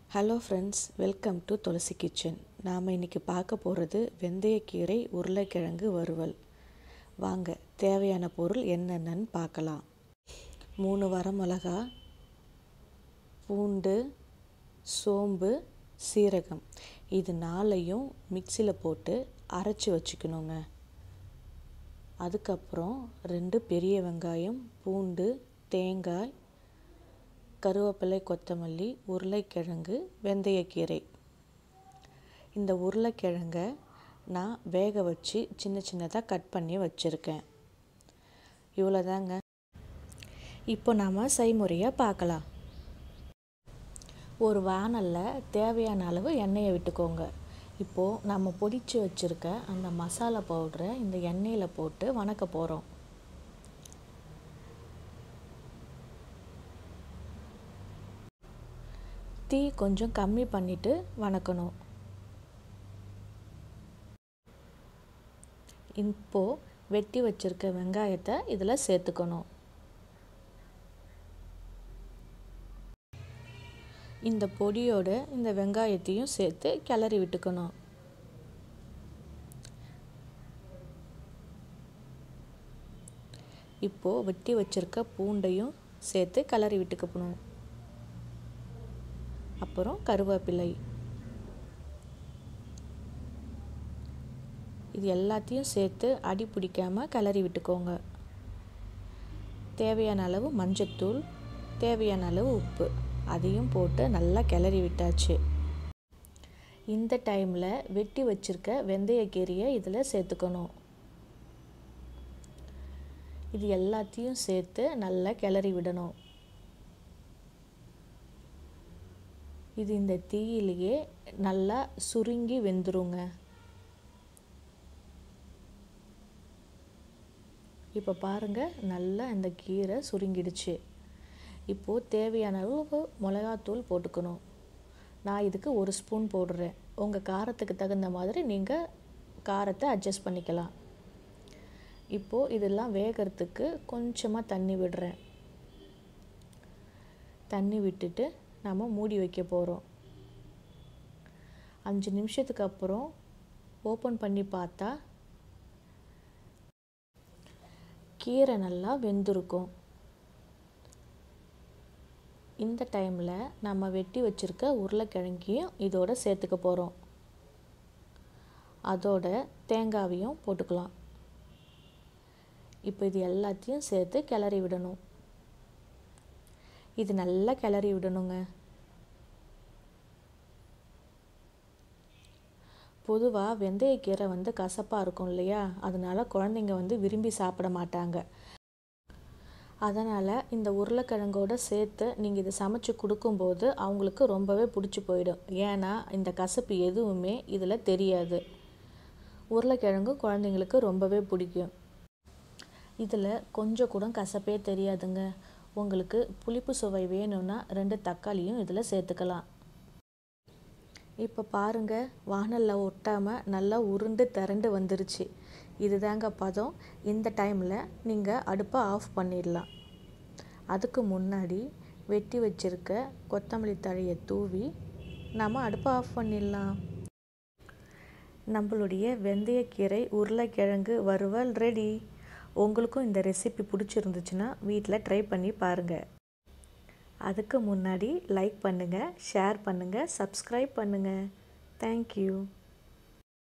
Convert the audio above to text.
hello friends welcome to Tulasi kitchen நாம் இன்றைக்கி பார்க்க போகிறது வெந்தயக்கீரை உருளைக்கிழங்கு வறுவல் வாங்க தேவையான பொருள் என்னென்னு பார்க்கலாம் மூணு வரமிளகா பூண்டு சோம்பு சீரகம் இது நாளையும் மிக்சியில் போட்டு அரைச்சி வச்சுக்கணுங்க அதுக்கப்புறம் ரெண்டு பெரிய வெங்காயம் பூண்டு தேங்காய் கருவேப்பிலை கொத்தமல்லி உருளைக்கிழங்கு வெந்தயக்கீரை இந்த உருளைக்கிழங்க நான் வேக வச்சு சின்ன சின்னதாக கட் பண்ணி வச்சுருக்கேன் இவ்வளோதாங்க இப்போ நாம் செய்முறையை பார்க்கலாம் ஒரு வானலில் தேவையான அளவு எண்ணெயை விட்டுக்கோங்க இப்போது நம்ம பொடிச்சு வச்சுருக்க அந்த மசாலா பவுடரை இந்த எண்ணெயில் போட்டு வணக்க போகிறோம் தீ கொஞ்சம் கம்மி பண்ணிவிட்டு வணக்கணும் இப்போது வெட்டி வச்சுருக்க வெங்காயத்தை இதில் சேர்த்துக்கணும் இந்த பொடியோட இந்த வெங்காயத்தையும் சேர்த்து கிளறி விட்டுக்கணும் இப்போது வெட்டி வச்சுருக்க பூண்டையும் சேர்த்து கிளறி விட்டுக்கணும் அப்புறம் கருவேப்பிலை இது எல்லாத்தையும் சேர்த்து அடி பிடிக்காமல் கிளறி விட்டுக்கோங்க தேவையான அளவு மஞ்சத்தூள் தேவையான அளவு உப்பு அதையும் போட்டு நல்லா கிளறி விட்டாச்சு இந்த டைமில் வெட்டி வச்சுருக்க வெந்தயக்கீரையை இதில் சேர்த்துக்கணும் இது எல்லாத்தையும் சேர்த்து நல்லா கிளறி விடணும் இது இந்த தீயிலேயே நல்லா சுருங்கி வெந்துருங்க இப்போ பாருங்கள் நல்லா இந்த கீரை சுருங்கிடுச்சு இப்போது தேவையான அளவு மிளகாத்தூள் போட்டுக்கணும் நான் இதுக்கு ஒரு ஸ்பூன் போடுறேன் உங்கள் காரத்துக்கு தகுந்த மாதிரி நீங்கள் காரத்தை அட்ஜஸ்ட் பண்ணிக்கலாம் இப்போது இதெல்லாம் வேகிறதுக்கு கொஞ்சமாக தண்ணி விடுறேன் தண்ணி விட்டுட்டு நம்ம மூடி வைக்க போகிறோம் அஞ்சு நிமிஷத்துக்கு அப்புறம் ஓப்பன் பண்ணி பார்த்தா கீரை நல்லா வெந்திருக்கும் இந்த டைமில் நம்ம வெட்டி வச்சுருக்க உருளைக்கிழங்கையும் இதோட சேர்த்துக்க போகிறோம் அதோட தேங்காவையும் போட்டுக்கலாம் இப்போ இது எல்லாத்தையும் சேர்த்து கிளறி விடணும் இது நல்லா கிளறி விடணுங்க பொதுவாக வெந்தயக்கீரை வந்து கசப்பாக இருக்கும் இல்லையா அதனால குழந்தைங்க வந்து விரும்பி சாப்பிட மாட்டாங்க அதனால் இந்த உருளைக்கிழங்கோடு சேர்த்து நீங்கள் இதை சமைச்சு கொடுக்கும்போது அவங்களுக்கு ரொம்பவே பிடிச்சி போயிடும் ஏன்னா இந்த கசப்பு எதுவுமே இதில் தெரியாது உருளைக்கிழங்கு குழந்தைங்களுக்கு ரொம்பவே பிடிக்கும் இதில் கொஞ்சம் கூட கசப்பே தெரியாதுங்க உங்களுக்கு புளிப்பு சுவை வேணும்னா ரெண்டு தக்காளியும் இதில் சேர்த்துக்கலாம் இப்போ பாருங்கள் வானலில் ஒட்டாமல் நல்லா உருண்டு திரண்டு வந்துருச்சு இதுதாங்க பதம் இந்த டைமில் நீங்கள் அடுப்பை ஆஃப் பண்ணிடலாம் அதுக்கு முன்னாடி வெட்டி வச்சுருக்க கொத்தமல்லி தழையை தூவி நம்ம அடுப்பை ஆஃப் பண்ணிடலாம் நம்மளுடைய வெந்தயக்கீரை உருளைக்கிழங்கு வறுவல் ரெடி உங்களுக்கும் இந்த ரெசிபி பிடிச்சிருந்துச்சுன்னா வீட்டில் ட்ரை பண்ணி பாருங்கள் அதுக்கு முன்னாடி லைக் பண்ணுங்கள் ஷேர் பண்ணுங்கள் சப்ஸ்கிரைப் பண்ணுங்கள் தேங்க்யூ